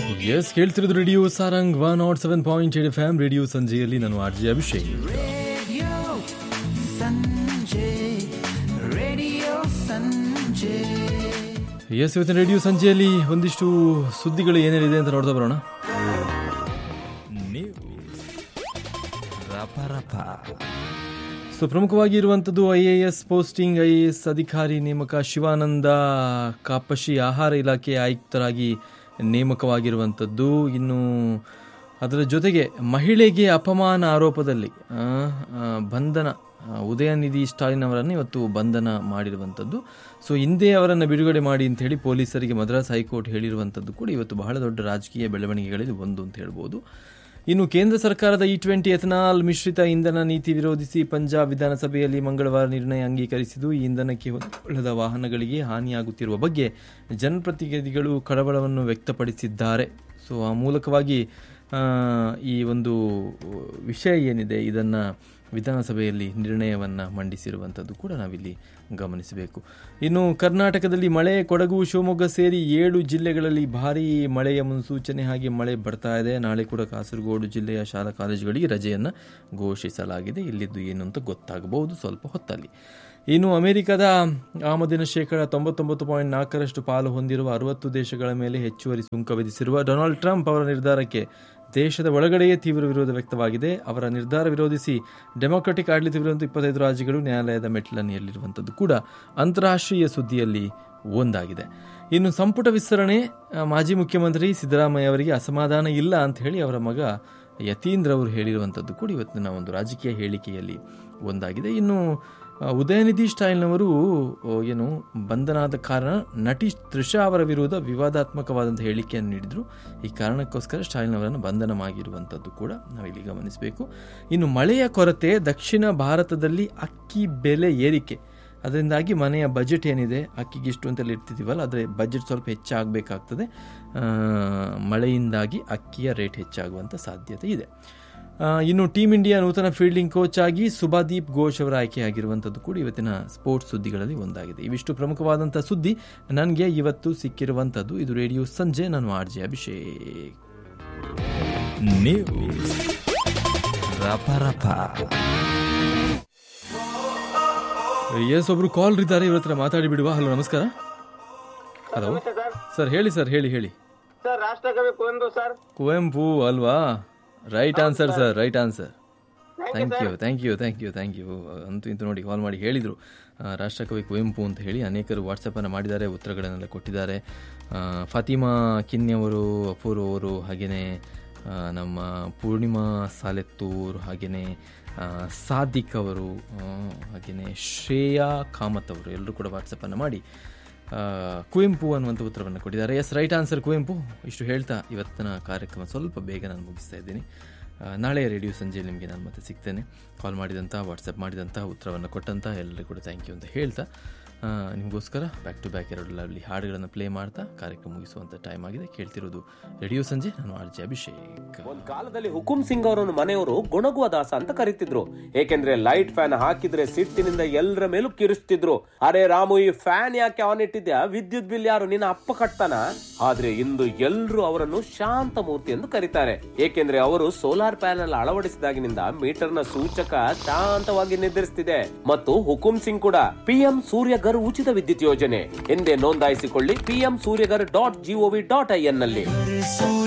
S ಕೇಳ್ತಿರೋದು radio Sarang one naught seven point eight F M radio ಸಂಜೆಯಲ್ಲಿ ನಾನು R J Abhishek Radio Sanjay, Radio Sanjay. Yes ಇವತ್ತಿನ radio ಸಂಜೆಯಲ್ಲಿ ಒಂದಿಷ್ಟು ಸುದ್ದಿಗಳು ಏನೇನಿದೆ ಅಂತ ನೋಡ್ತಾ ಬರೋಣ ಸೊ ಪ್ರಮುಖವಾಗಿ ಇರುವಂಥದ್ದು I A S posting I A S ಅಧಿಕಾರಿ ನೇಮಕ ಶಿವಾನಂದ ಕಾಪಶಿ ಆಹಾರ ಇಲಾಖೆ ಆಯುಕ್ತರಾಗಿ ನೇಮಕವಾಗಿರುವಂಥದ್ದು ಇನ್ನು ಅದರ ಜೊತೆಗೆ ಮಹಿಳೆಗೆ ಅಪಮಾನ ಆರೋಪದಲ್ಲಿ ಆ, ಆ, ಬಂಧನ ಆ, ಉದಯನಿಧಿ ಸ್ಟಾಲಿನ್ ಅವರನ್ನು ಇವತ್ತು ಬಂಧನ ಮಾಡಿರುವಂಥದ್ದು ಸೊ ಹಿಂದೆ ಅವರನ್ನು ಬಿಡುಗಡೆ ಮಾಡಿ ಅಂತ ಹೇಳಿ ಪೊಲೀಸರಿಗೆ ಮದ್ರಾಸ್ ಹೈಕೋರ್ಟ್ ಹೇಳಿರುವಂಥದ್ದು ಕೂಡ ಇವತ್ತು ಬಹಳ ದೊಡ್ಡ ರಾಜಕೀಯ ಬೆಳವಣಿಗೆಗಳಲ್ಲಿ ಒಂದು ಅಂತ ಹೇಳ್ಬೋದು ಇನ್ನು ಕೇಂದ್ರ ಸರ್ಕಾರದ ಇ ಟ್ವೆಂಟಿ ಎಥನಾಲ್ ಮಿಶ್ರಿತ ಇಂಧನ ನೀತಿ ವಿರೋಧಿಸಿ ಪಂಜಾಬ್ ವಿಧಾನಸಭೆಯಲ್ಲಿ ಮಂಗಳವಾರ ನಿರ್ಣಯ ಅಂಗೀಕರಿಸಿದ್ದು ಈ ಇಂಧನಕ್ಕೆ ಹೊಂದಿಕೊಳ್ಳದ ವಾಹನಗಳಿಗೆ ಹಾನಿಯಾಗುತ್ತಿರುವ ಬಗ್ಗೆ ಜನಪ್ರತಿನಿಧಿಗಳು ಕಳವಳವನ್ನು ವ್ಯಕ್ತಪಡಿಸಿದ್ದಾರೆ ಸೊ ಆ ಮೂಲಕವಾಗಿ ಆ, ಈ ಒಂದು ವಿಷಯ ಏನಿದೆ ಇದನ್ನು ವಿಧಾನಸಭೆಯಲ್ಲಿ ನಿರ್ಣಯವನ್ನು ಮಂಡಿಸಿರುವಂಥದ್ದು ಕೂಡ ನಾವಿಲ್ಲಿ ಗಮನಿಸಬೇಕು ಇನ್ನು ಕರ್ನಾಟಕದಲ್ಲಿ ಮಳೆ ಕೊಡಗು ಶಿವಮೊಗ್ಗ ಸೇರಿ ಏಳು ಜಿಲ್ಲೆಗಳಲ್ಲಿ ಭಾರೀ ಮಳೆಯ ಮುನ್ಸೂಚನೆ ಹಾಗೆ ಮಳೆ ಬರ್ತಾ ಇದೆ ನಾಳೆ ಕೂಡ ಕಾಸರಗೋಡು ಜಿಲ್ಲೆಯ ಶಾಲಾ ಕಾಲೇಜುಗಳಿಗೆ ರಜೆಯನ್ನು ಘೋಷಿಸಲಾಗಿದೆ ಇಲ್ಲಿದ್ದು ಏನು ಅಂತ ಗೊತ್ತಾಗಬಹುದು ಸ್ವಲ್ಪ ಹೊತ್ತಲ್ಲಿ ಇನ್ನು ಅಮೆರಿಕದ ಆಮದಿನ ಶೇಕಡ ತೊಂಬತ್ತೊಂಬತ್ತು ಪಾಯಿಂಟ್ ನಾಲ್ಕರಷ್ಟು ಪಾಲು ಹೊಂದಿರುವ ಅರವತ್ತು ದೇಶಗಳ ಮೇಲೆ ಹೆಚ್ಚುವರಿ ಸುಂಕ ವಿಧಿಸಿರುವ ಡೊನಾಲ್ಡ್ ಟ್ರಂಪ್ ಅವರ ನಿರ್ಧಾರಕ್ಕೆ ದೇಶದ ಒಳಗಡೆಯೇ ತೀವ್ರ ವಿರೋಧ ವ್ಯಕ್ತವಾಗಿದೆ ಅವರ ನಿರ್ಧಾರ ವಿರೋಧಿಸಿ ಡೆಮಾಕ್ರೆಟಿಕ್ ಆಡಳಿತವಿರುವಂಥ ಇಪ್ಪತ್ತೈದು ರಾಜ್ಯಗಳು ನ್ಯಾಯಾಲಯದ ಮೆಟ್ಟಿಲನ್ನು ಏರಿರುವಂಥದ್ದು ಕೂಡ ಅಂತಾರಾಷ್ಟ್ರೀಯ ಸುದ್ದಿಯಲ್ಲಿ ಒಂದಾಗಿದೆ ಇನ್ನು ಸಂಪುಟ ವಿಸ್ತರಣೆ ಆ, ಮಾಜಿ ಮುಖ್ಯಮಂತ್ರಿ ಸಿದ್ದರಾಮಯ್ಯ ಅವರಿಗೆ ಅಸಮಾಧಾನ ಇಲ್ಲ ಅಂತ ಹೇಳಿ ಅವರ ಮಗ ಯತೀಂದ್ರ ಅವರು ಹೇಳಿರುವಂಥದ್ದು ಕೂಡ ಇವತ್ತಿನ ಒಂದು ರಾಜಕೀಯ ಹೇಳಿಕೆಯಲ್ಲಿ ಒಂದಾಗಿದೆ ಇನ್ನು ಆ, ಉದಯನಿಧಿ ಸ್ಟೈಲ್ನವರು ಆ, ಏನು ಬಂಧನಾದ ಕಾರಣ ನಟಿ ತ್ರಿಷಾ ಅವರ ವಿರುದ್ಧ ವಿವಾದಾತ್ಮಕವಾದಂಥ ಹೇಳಿಕೆಯನ್ನು ನೀಡಿದರು ಈ ಕಾರಣಕ್ಕೋಸ್ಕರ ಸ್ಟೈಲ್ನವರನ್ನು ಬಂಧನ ಆಗಿರುವಂಥದ್ದು ಕೂಡ ನಾವಿಲ್ಲಿ ಗಮನಿಸಬೇಕು ಇನ್ನು ಮಳೆಯ ಕೊರತೆ ದಕ್ಷಿಣ ಭಾರತದಲ್ಲಿ ಅಕ್ಕಿ ಬೆಲೆ ಏರಿಕೆ ಅದರಿಂದಾಗಿ ಮನೆಯ ಬಜೆಟ್ ಏನಿದೆ ಅಕ್ಕಿಗೆ ಇಷ್ಟು ಅಂತಲ್ಲಿ ಇರ್ತಿದ್ದೀವಲ್ಲ ಆದರೆ ಬಜೆಟ್ ಸ್ವಲ್ಪ ಹೆಚ್ಚಾಗಬೇಕಾಗ್ತದೆ ಆ, ಮಳೆಯಿಂದಾಗಿ ಅಕ್ಕಿಯ ರೇಟ್ ಹೆಚ್ಚಾಗುವಂಥ ಸಾಧ್ಯತೆ ಇದೆ ಆ, ಇನ್ನು ಟೀಮ್ ಇಂಡಿಯಾ ನೂತನ ಫೀಲ್ಡಿಂಗ್ ಕೋಚ್ ಆಗಿ ಸುಭಾದೀಪ್ ಘೋಷ್ ಅವರ ಆಯ್ಕೆಯಾಗಿರುವಂಥದ್ದು ಕೂಡ ಇವತ್ತಿನ ಸ್ಪೋರ್ಟ್ಸ್ ಸುದ್ದಿಗಳಲ್ಲಿ ಒಂದಾಗಿದೆ ಇವಿಷ್ಟು ಪ್ರಮುಖವಾದಂಥ ಸುದ್ದಿ ನನಗೆ ಇವತ್ತು ಸಿಕ್ಕಿರುವಂಥದ್ದು ಇದು ರೇಡಿಯೋ ಸಂಜೆ ನಾನು R J Abhishek news yes ಒಬ್ರು ಕಾಲ್ ಇದ್ದಾರೆ ಇವ್ರ ಹತ್ರ ಮಾತಾಡಿ ಬಿಡುವ ಹಲೋ ನಮಸ್ಕಾರ ಹಲೋ ಸರ್ ಹೇಳಿ ಸರ್ ಹೇಳಿ ಹೇಳಿ ಸರ್ ರಾಷ್ಟ್ರಕವಿ ಕುವೆಂಪು ಸರ್ ಕುವೆಂಪು ಅಲ್ವಾ right answer sir right answer thank you thank you thank you thank you ಅಂತೂ ಇಂತೂ ನೋಡಿ ಕಾಲ್ ಮಾಡಿ ಹೇಳಿದರು ರಾಷ್ಟ್ರಕವಿ ಕುವೆಂಪು ಅಂತ ಹೇಳಿ ಅನೇಕರು ವಾಟ್ಸಪ್ಪನ್ನು ಮಾಡಿದ್ದಾರೆ ಉತ್ತರಗಳನ್ನೆಲ್ಲ ಕೊಟ್ಟಿದ್ದಾರೆ ಆ, ಫಾತಿಮಾ ಕಿನ್ನಿ ಅವರು ಅಪೂರ್ವ ಅವರು ಹಾಗೆಯೇ ಆ, ನಮ್ಮ ಪೂರ್ಣಿಮಾ ಸಾಲೆತ್ತೂರ್ ಹಾಗೆಯೇ ಆ, ಸಾದಿಕ್ ಅವರು ಆ, ಹಾಗೆಯೇ ಶ್ರೇಯಾ ಕಾಮತ್ ಅವರು ಎಲ್ಲರೂ ಕೂಡ ವಾಟ್ಸಪ್ಪನ್ನು ಮಾಡಿ ಆ, ಕುವೆಂಪು ಅನ್ನುವಂಥ ಉತ್ತರವನ್ನು ಕೊಟ್ಟಿದ್ದಾರೆ ಎಸ್ ರೈಟ್ ಆನ್ಸರ್ ಕುವೆಂಪು ಇಷ್ಟು ಹೇಳ್ತಾ ಇವತ್ತಿನ ಕಾರ್ಯಕ್ರಮ ಸ್ವಲ್ಪ ಬೇಗ ನಾನು ಮುಗಿಸ್ತಾ ಇದ್ದೀನಿ ಆ, ನಾಳೆ ರೇಡಿಯೋ ಸಂಜೆಯಲ್ಲಿ ನಿಮಗೆ ನಾನು ಮತ್ತೆ ಸಿಗ್ತೇನೆ ಕಾಲ್ ಮಾಡಿದಂಥ ವಾಟ್ಸಪ್ ಮಾಡಿದಂಥ ಉತ್ತರವನ್ನು ಕೊಟ್ಟಂಥ ಎಲ್ಲರಿಗೂ ಕೂಡ ಥ್ಯಾಂಕ್ ಯು ಅಂತ ಹೇಳ್ತಾ ಆ, ನಿಮಗೋಸ್ಕರ ಬ್ಯಾಕ್ ಟು ಬ್ಯಾಕ್ ಎರಡು ಲವ್ಲಿ ಹಾಡುಗಳನ್ನು ಪ್ಲೇ ಮಾಡ್ತಾ ಕಾರ್ಯಕ್ರಮ ಮುಗಿಸುವಂಥ ಟೈಮ್ ಆಗಿದೆ ಕೇಳ್ತಿರೋದು ರೇಡಿಯೋ ಸಂಜೆ ನಾನು ಆರ್ ಜೆ ಅಭಿಷೇಕ್ ಒಂದ್ ಕಾಲದಲ್ಲಿ ಹುಕುಂ ಸಿಂಗ್ ಅವರನ್ನು ಮನೆಯವರು ಗೊಣಗುವ ದಾಸ ಅಂತ ಕರೀತಿದ್ರು ಏಕೆಂದ್ರೆ ಲೈಟ್ ಫ್ಯಾನ್ ಹಾಕಿದ್ರೆ ಸಿಟ್ಟಿನಿಂದ ಎಲ್ಲರ ಮೇಲೂ ಕಿರಿಸ್ತಿದ್ರು ಅರೆ ರಾಮು ಈ ಫ್ಯಾನ್ ಯಾಕೆ ಆನ್ ಇಟ್ಟಿದ್ಯಾ ವಿದ್ಯುತ್ ಬಿಲ್ ಯಾರು ನಿನ್ನ ಅಪ್ಪ ಕಟ್ತಾನ ಆದ್ರೆ ಇಂದು ಎಲ್ರು ಅವರನ್ನು ಶಾಂತ ಮೂರ್ತಿ ಎಂದು ಕರೀತಾರೆ ಏಕೆಂದ್ರೆ ಅವರು ಸೋಲಾರ್ ಪ್ಯಾನೆಲ್ ಅಳವಡಿಸಿದಾಗಿನಿಂದ ಮೀಟರ್ ನ ಸೂಚಕ ಶಾಂತವಾಗಿ ನಿರ್ಧರಿಸುತ್ತಿದೆ ಮತ್ತು ಹುಕುಂ ಸಿಂಗ್ ಕೂಡ ಪಿಎಂ ಸೂರ್ಯಗರ್ ಉಚಿತ ವಿದ್ಯುತ್ ಯೋಜನೆ ಎಂದೇ ನೋಂದಾಯಿಸಿಕೊಳ್ಳಿ PM Suryaghar dot gov dot I N ನಲ್ಲಿ सूर्य